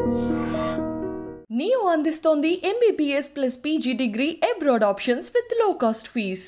Neo అందిస్తోంది MBBS plus PG degree abroad options with low cost fees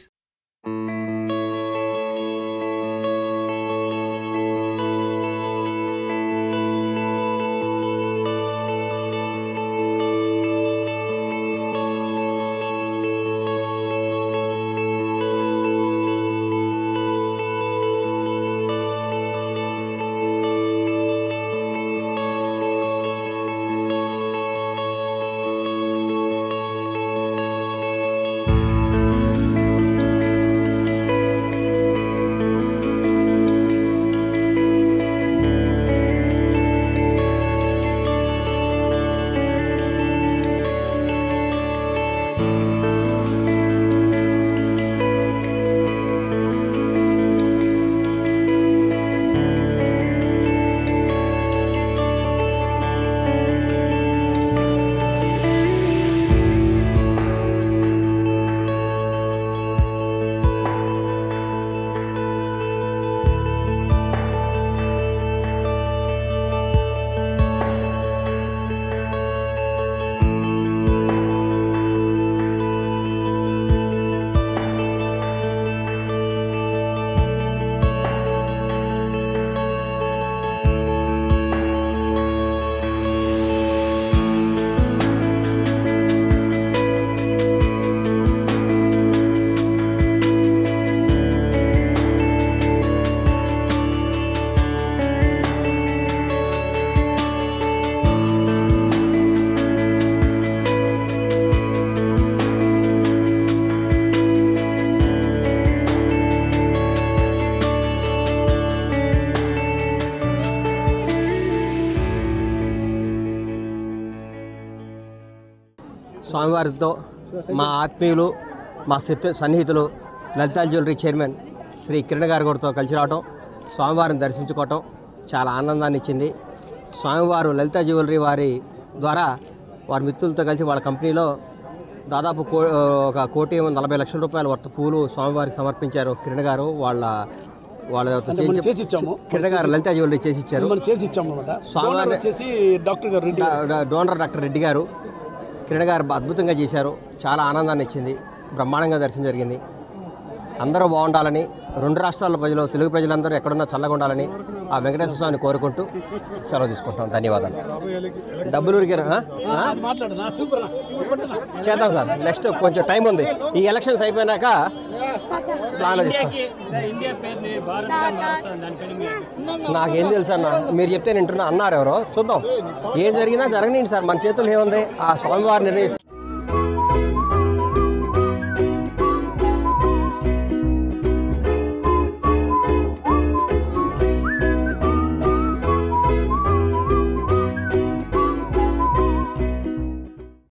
స్వామివారితో మా ఆత్మీయులు మా శత్రు సన్నిహితులు లలితా జ్యువెలరీ చైర్మన్ శ్రీ కిరణ్ గారి గారితో కలిసి రావడం స్వామివారిని దర్శించుకోవటం చాలా ఆనందాన్ని ఇచ్చింది స్వామివారు లలితా జ్యువెలరీ వారి ద్వారా వారి మిత్రులతో కలిసి వాళ్ళ కంపెనీలో దాదాపు కో ఒక కోటి నలభై లక్షల రూపాయల వర్త పూలు స్వామివారికి సమర్పించారు కిరణ్ గారు వాళ్ళ వాళ్ళ అంటే మనం చేసి ఇచ్చాము. కిరణ్ గారు లలితా జ్యువెలరీ చేసి ఇచ్చారు మనం చేసి ఇచ్చాము అనమాట స్వామివారి- వచ్చేసి డాక్టర్ గారు రెడ్డి డా- డా- డోనర్ డాక్టర్ రెడ్డి గారు కిరణ్ గారు అద్భుతంగా చేశారు చాలా ఆనందాన్ని ఇచ్చింది బ్రహ్మాండంగా దర్శనం జరిగింది అందరూ బాగుండాలని రెండు రాష్ట్రాల ప్రజలు తెలుగు ప్రజలందరూ ఎక్కడున్నా చల్లగా ఉండాలని ఆ వెంకటేశ్వర స్వామిని కోరుకుంటూ సెలవు తీసుకుంటున్నాం ధన్యవాదాలు డబ్బులు ఊరికే- ఆ? ఆ? మాట్లాడనా సూపర్ చేద్దాం సార్ నెక్స్ట్ కొంచెం టైం ఉంది ఈ ఎలక్షన్స్ అయిపోయినాక ప్లాన్ చేస్తాం ఇండియా పేరుని భారత్గా మారుస్తాం దానిపైన నాకేం తెలుసు అన్న మీరు చెప్తే నేను వింటున్నా అన్నారు ఎవరో చూద్దాం ఏం జరిగినా జరగనియండి సార్ మన చేతుల్లో ఏముంది ఆ స్వామివారు నిర్ణయిస్తారు